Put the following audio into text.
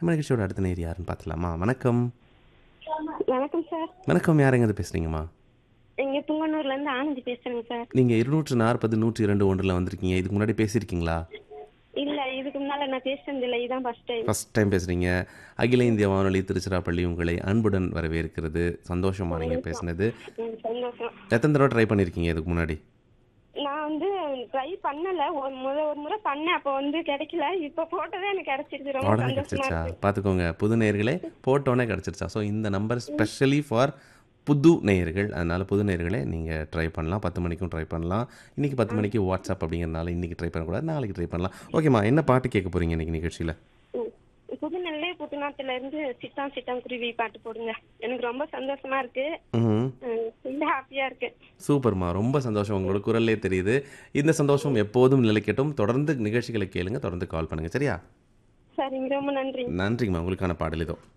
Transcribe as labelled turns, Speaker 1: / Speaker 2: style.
Speaker 1: நம்ம நிகழ்ச்சியோட அடுத்த நேர் யாருன்னு பார்த்துலாமா வணக்கம்
Speaker 2: வணக்கம் சார்
Speaker 1: வணக்கம் யாருங்க பேசுறீங்கம்மா
Speaker 2: இங்க புங்கனூர்ல இருந்து ஆனந்தி பேசுறேங்க சார்
Speaker 1: நீங்கள் இருநூற்று நாற்பது நூற்றி இரண்டு ஒன்றில் வந்திருக்கீங்க இதுக்கு முன்னாடி பேசியிருக்கீங்களா
Speaker 2: இல்ல இதுக்கு முன்னால நான் பேசுனது இல்ல இதான் ஃபர்ஸ்ட் டைம்
Speaker 1: ஃபர்ஸ்ட் டைம் பேசுகிறீங்க அகில இந்திய வானொலி திருச்சிராப்பள்ளி உங்களை அன்புடன் வரவேற்கிறது சந்தோஷமா நீங்கள் பேசுனது
Speaker 2: சந்தோஷம்
Speaker 1: எத்தனை தடவை ட்ரை பண்ணியிருக்கீங்க இதுக்கு முன்னாடி
Speaker 2: நான் வந்து ட்ரை பண்ணல ஒரு முறை ஒரு முறை பண்ணேன் அப்போ வந்து கிடைக்கல இப்ப போட்டதே எனக்கு கிடைச்சிருக்கு ரொம்ப
Speaker 1: உடனே
Speaker 2: சந்தோஷமா
Speaker 1: கிடச்சிருச்சா
Speaker 2: இருக்கு
Speaker 1: பார்த்துக்கோங்க புது நேயர்களே போட்டோன்னே கிடச்சிருச்சா ஸோ இந்த நம்பர் ஸ்பெஷலி ஃபார் புது நேயர்கள் அதனால் புது நேயர்களே நீங்கள் ட்ரை பண்ணலாம் பத்து மணிக்கும் ட்ரை பண்ணலாம் இன்றைக்கி பத்து மணிக்கு வாட்ஸ்அப் அப்படிங்கிறனால இன்றைக்கி ட்ரை பண்ணக்கூடாது நாளைக்கு ட்ரை பண்ணலாம் ஓகேம்மா என்ன பாட்டு கேட்க போகிறீங்க இன்றைக்கி நிகழ்ச்சியில்
Speaker 2: ம். புதுநெல்லை புதுநாட்டுல இருந்து சிட்டான் சிட்டான் குருவி பாட்டு போடுங்க எனக்கு ரொம்ப சந்தோஷமா இருக்கு
Speaker 1: ம்
Speaker 2: ம், ரொம்ப ஹாப்பியா இருக்கு
Speaker 1: சூப்பர்மா ரொம்ப சந்தோஷம் உங்களோட குரல்லே தெரியுது இந்த சந்தோஷம் எப்போதும் நிலைக்கட்டும் தொடர்ந்து நிகழ்ச்சிகளை கேளுங்க தொடர்ந்து கால் பண்ணுங்கள் சரியா
Speaker 2: சரிங்க ரொம்ப நன்றி
Speaker 1: நன்றிங்கம்மா உங்களுக்கான பாடல் இதோ